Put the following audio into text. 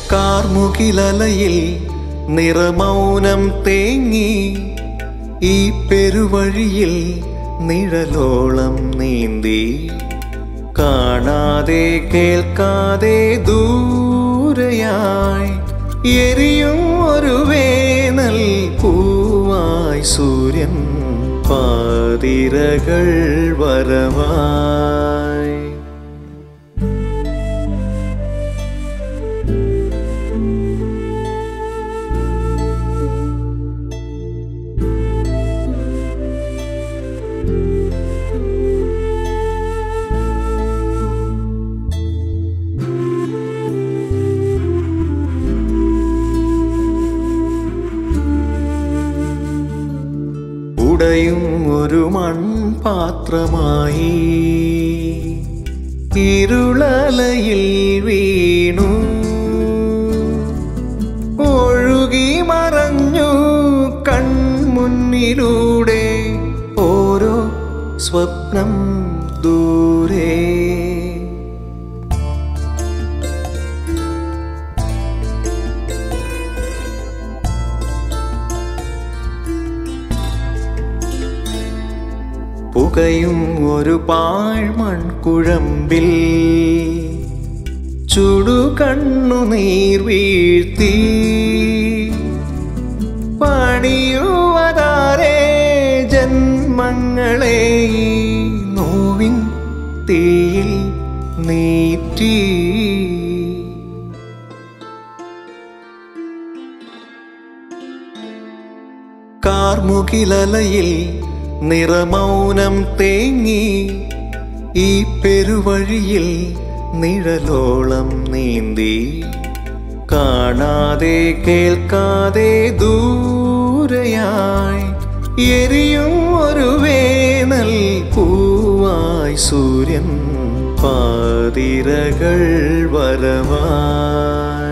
കാർമുകിലലയിൽ നിറമൗനം തേങ്ങി ഈ പെരുവഴിയിൽ നിഴലോളം നീന്തി കാണാതെ കേൾക്കാതെ ദൂരയായി എരിയും ഒരു വേനൽ പൂവായി സൂര്യൻ പാതിരകൾ വരവായി ഉടയും ഒരു മൺപാത്രമായി ഇരുളലയിൽ വീണു ഒഴുകി മറഞ്ഞു കൺമുന്നിലൂടെ ഓരോ സ്വപ്നം ദൂരെ പുകയും ഒരു പാഴ്മൺകുഴമ്പിൽ ചുടു കണ്ണുനീർ വീഴ്ത്തി പണിയുവതാരേ ജന്മങ്ങളെ ഈ നോവിൻ തീയിൽ നീറ്റി കാർമുകിലലയിൽ നിറമൗനം തേങ്ങി ഈ പെരുവഴിയിൽ നിഴലോളം നീന്തി കാണാതെ കേൾക്കാതെ ദൂരയായി എരിയും ഒരു വേനൽ പൂവായി സൂര്യൻ പാതിരകൾ വരവായി